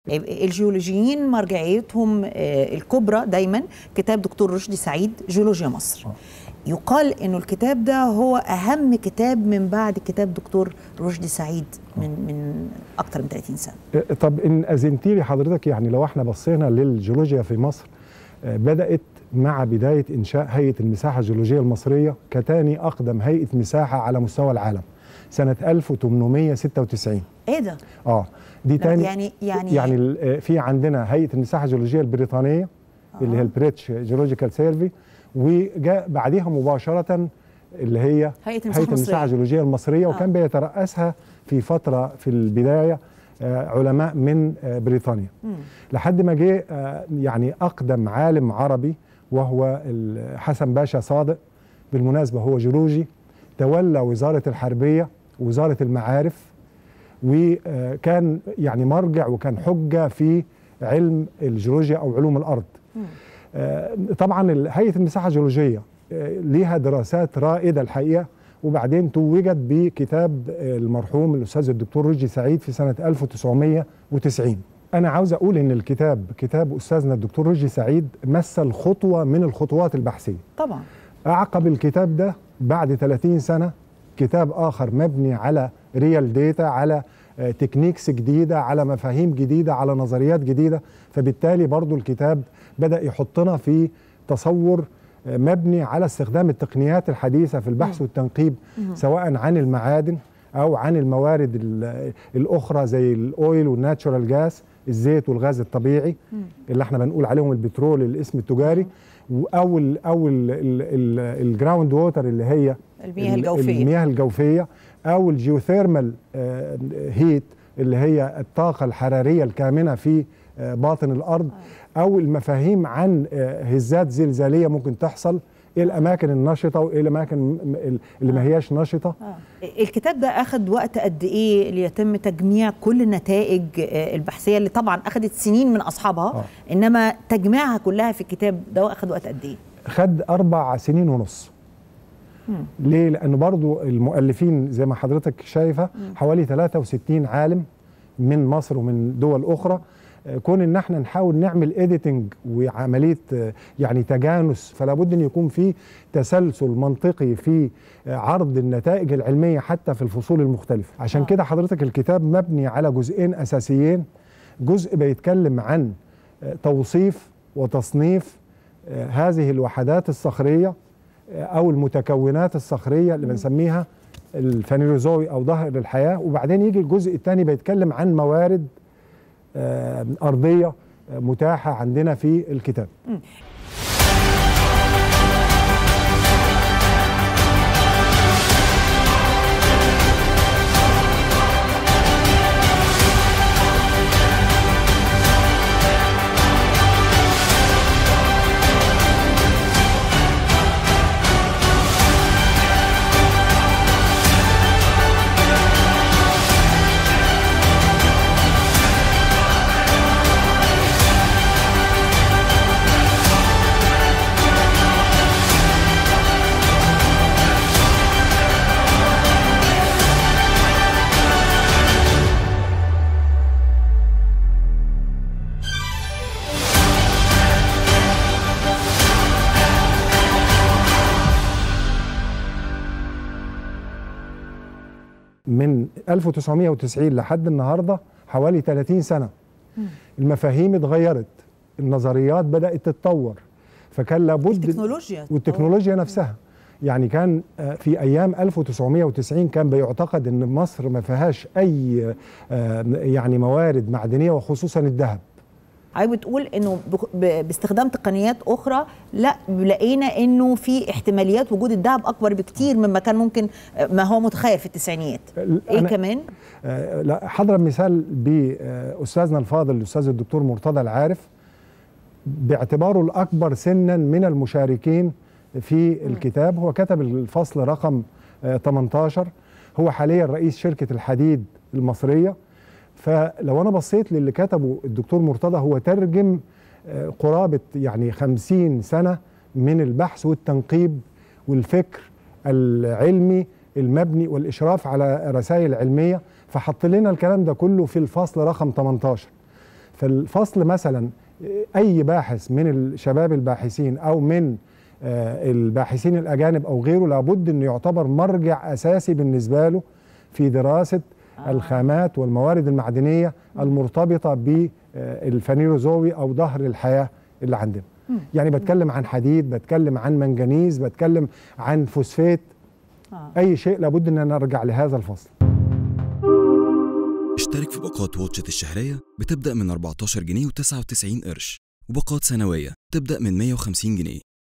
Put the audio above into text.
الجيولوجيين مرجعيتهم الكبرى دايما كتاب دكتور رشدي سعيد جيولوجيا مصر يقال انه الكتاب ده هو اهم كتاب من بعد كتاب دكتور رشدي سعيد من من اكثر من 30 سنه طب ان اذنتي لي حضرتك يعني لو احنا بصينا للجيولوجيا في مصر بدات مع بدايه انشاء هيئه المساحه الجيولوجيه المصريه كتاني اقدم هيئه مساحه على مستوى العالم سنه 1896 ايه ده اه دي تاني يعني يعني يعني في عندنا هيئه المساحه الجيولوجيه البريطانيه آه. اللي هي البريتش جيولوجيكال سيرفي وجاء بعديها مباشره اللي هي هيئه هيئه المساحه الجيولوجيه المصريه آه. وكان بيترأسها في فتره في البدايه علماء من بريطانيا مم. لحد ما جه يعني اقدم عالم عربي وهو حسن باشا صادق بالمناسبه هو جيولوجي تولى وزاره الحربيه وزاره المعارف وكان يعني مرجع وكان حجه في علم الجيولوجيا او علوم الارض مم. طبعا هيئه المساحه الجيولوجيه ليها دراسات رائده الحقيقه وبعدين توجت بكتاب المرحوم الاستاذ الدكتور رشدي سعيد في سنه 1990 انا عاوز اقول ان الكتاب كتاب استاذنا الدكتور رشدي سعيد مثل خطوه من الخطوات البحثيه طبعا اعقب الكتاب ده بعد 30 سنه كتاب اخر مبني على ريال ديتا على تكنيكس جديده على مفاهيم جديده على نظريات جديده فبالتالي برضو الكتاب بدا يحطنا في تصور مبني على استخدام التقنيات الحديثه في البحث والتنقيب سواء عن المعادن او عن الموارد الاخرى زي الاويل والناتشورال جاس الزيت والغاز الطبيعي اللي احنا بنقول عليهم البترول الاسم التجاري او ال او الجراوند ووتر اللي هي المياه الجوفيه المياه الجوفيه او الجيوثيرمال هيت اللي هي الطاقه الحراريه الكامنه في باطن الارض او المفاهيم عن هزات زلزاليه ممكن تحصل ايه الاماكن النشطه وايه الاماكن اللي ما هياش نشطه آه. الكتاب ده اخذ وقت قد ايه ليتم تجميع كل النتائج البحثيه اللي طبعا اخذت سنين من اصحابها آه. انما تجميعها كلها في الكتاب ده اخذ وقت قد ايه خد اربع سنين ونص مم. ليه لانه برضو المؤلفين زي ما حضرتك شايفه مم. حوالي 63 عالم من مصر ومن دول اخرى كون ان احنا نحاول نعمل اديتنج وعمليه يعني تجانس فلا بد ان يكون في تسلسل منطقي في عرض النتائج العلميه حتى في الفصول المختلفه عشان آه. كده حضرتك الكتاب مبني على جزئين اساسيين جزء بيتكلم عن توصيف وتصنيف هذه الوحدات الصخريه او المتكونات الصخريه اللي بنسميها الفانيروزوي او ظهر الحياه وبعدين يجي الجزء الثاني بيتكلم عن موارد أرضية متاحة عندنا في الكتاب م. من 1990 لحد النهارده حوالي 30 سنه المفاهيم اتغيرت النظريات بدات تتطور فكان لابد التكنولوجيا والتكنولوجيا نفسها يعني كان في ايام 1990 كان بيعتقد ان مصر ما فيهاش اي يعني موارد معدنيه وخصوصا الذهب حضرتك بتقول انه باستخدام تقنيات اخرى لا لقينا انه في احتماليات وجود الذهب اكبر بكتير مما كان ممكن ما هو متخيل في التسعينيات ايه كمان آه لا حضرب مثال باستاذنا الفاضل الاستاذ الدكتور مرتضى العارف باعتباره الاكبر سنا من المشاركين في الكتاب هو كتب الفصل رقم آه 18 هو حاليا رئيس شركه الحديد المصريه فلو انا بصيت للي كتبه الدكتور مرتضى هو ترجم قرابه يعني خمسين سنه من البحث والتنقيب والفكر العلمي المبني والاشراف على رسائل علميه فحط لنا الكلام ده كله في الفصل رقم 18 فالفصل مثلا اي باحث من الشباب الباحثين او من آه، الباحثين الاجانب او غيره لابد انه يعتبر مرجع اساسي بالنسبه له في دراسه آه. الخامات والموارد المعدنيه المرتبطه بالفانيروزوي او ظهر الحياه اللي عندنا يعني بتكلم عن حديد بتكلم عن منجنيز بتكلم عن فوسفات آه. اي شيء لابد ان نرجع لهذا الفصل اشترك في باقات واتشت الشهرية بتبدأ من 14 جنيه و99 قرش وباقات سنوية تبدأ من 150 جنيه